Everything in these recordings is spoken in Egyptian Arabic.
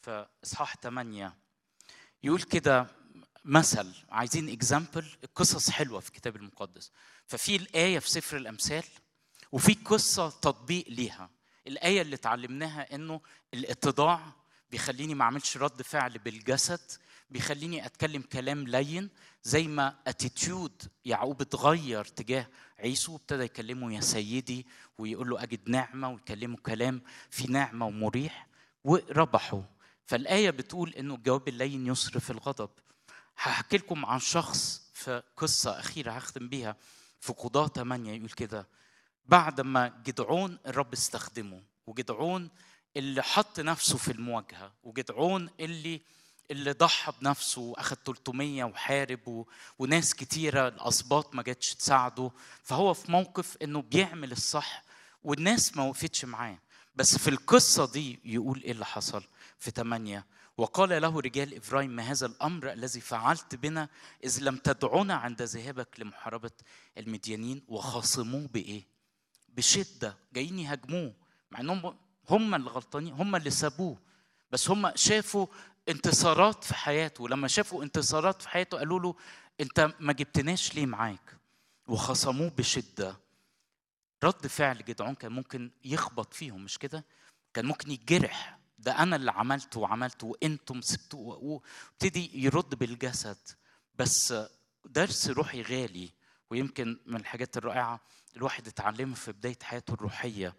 في اصحاح 8 يقول كده مثل عايزين اكزامبل القصص حلوه في الكتاب المقدس ففي الايه في سفر الامثال وفي قصه تطبيق ليها الايه اللي اتعلمناها انه الاتضاع بيخليني ما اعملش رد فعل بالجسد بيخليني اتكلم كلام لين زي ما اتيتيود يعقوب اتغير تجاه عيسو وابتدى يكلمه يا سيدي ويقول له اجد نعمه ويكلمه كلام في نعمه ومريح وربحوا فالايه بتقول انه الجواب اللين يصرف الغضب هحكي لكم عن شخص في قصه اخيره هختم بيها في قضاه 8 يقول كده بعد ما جدعون الرب استخدمه وجدعون اللي حط نفسه في المواجهه وجدعون اللي اللي ضحى بنفسه واخد 300 وحارب و... وناس كتيره الاسباط ما جاتش تساعده فهو في موقف انه بيعمل الصح والناس ما وقفتش معاه بس في القصه دي يقول ايه اللي حصل في 8 وقال له رجال افرايم ما هذا الامر الذي فعلت بنا اذ لم تدعنا عند ذهابك لمحاربه المديانين وخاصموه بايه؟ بشده جايين يهاجموه مع انهم هم اللي غلطانين هم اللي سابوه بس هم شافوا انتصارات في حياته لما شافوا انتصارات في حياته قالوا له انت ما جبتناش ليه معاك وخصموه بشده رد فعل جدعون كان ممكن يخبط فيهم مش كده كان ممكن يتجرح ده انا اللي عملته وعملته وانتم سبتوه وابتدي يرد بالجسد بس درس روحي غالي ويمكن من الحاجات الرائعه الواحد اتعلمها في بدايه حياته الروحيه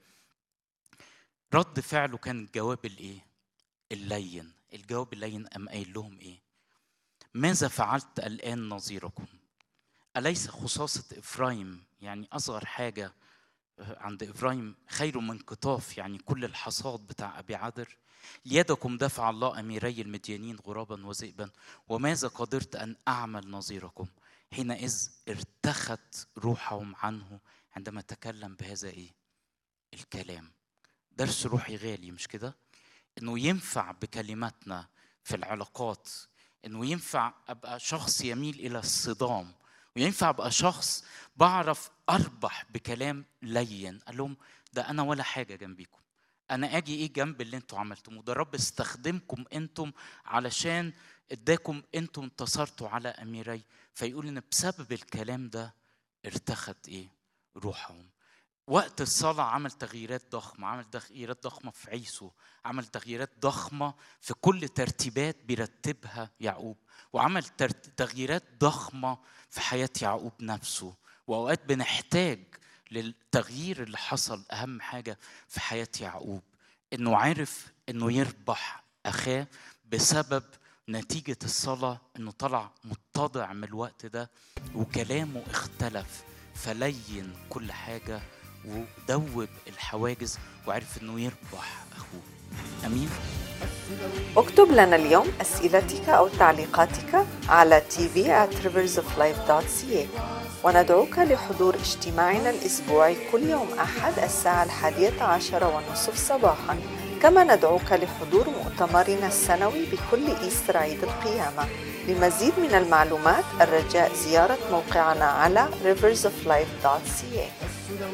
رد فعله كان الجواب الايه اللين الجواب اللين أم قايل لهم إيه ماذا فعلت الآن نظيركم أليس خصاصة إفرايم يعني أصغر حاجة عند إفرايم خير من قطاف يعني كل الحصاد بتاع أبي عدر ليدكم دفع الله أميري المديانين غرابا وذئبا وماذا قدرت أن أعمل نظيركم حينئذ ارتخت روحهم عنه عندما تكلم بهذا إيه الكلام درس روحي غالي مش كده انه ينفع بكلماتنا في العلاقات انه ينفع ابقى شخص يميل الى الصدام وينفع ابقى شخص بعرف اربح بكلام لين قال لهم ده انا ولا حاجه جنبيكم انا اجي ايه جنب اللي انتوا عملتموه ده الرب استخدمكم انتم علشان اداكم انتم انتصرتوا على اميري فيقول ان بسبب الكلام ده ارتخت ايه روحهم وقت الصلاة عمل تغييرات ضخمة عمل تغييرات ضخمة في عيسو عمل تغييرات ضخمة في كل ترتيبات بيرتبها يعقوب وعمل تغييرات ضخمة في حياة يعقوب نفسه وأوقات بنحتاج للتغيير اللي حصل أهم حاجة في حياة يعقوب إنه عرف إنه يربح أخاه بسبب نتيجة الصلاة إنه طلع متضع من الوقت ده وكلامه اختلف فلين كل حاجة ودوب الحواجز وعرف انه يربح اخوه امين اكتب لنا اليوم اسئلتك او تعليقاتك على tv at riversoflife.ca وندعوك لحضور اجتماعنا الاسبوعي كل يوم احد الساعه الحادية عشر والنصف صباحا كما ندعوك لحضور مؤتمرنا السنوي بكل إيستر عيد القيامة لمزيد من المعلومات الرجاء زيارة موقعنا على riversoflife.ca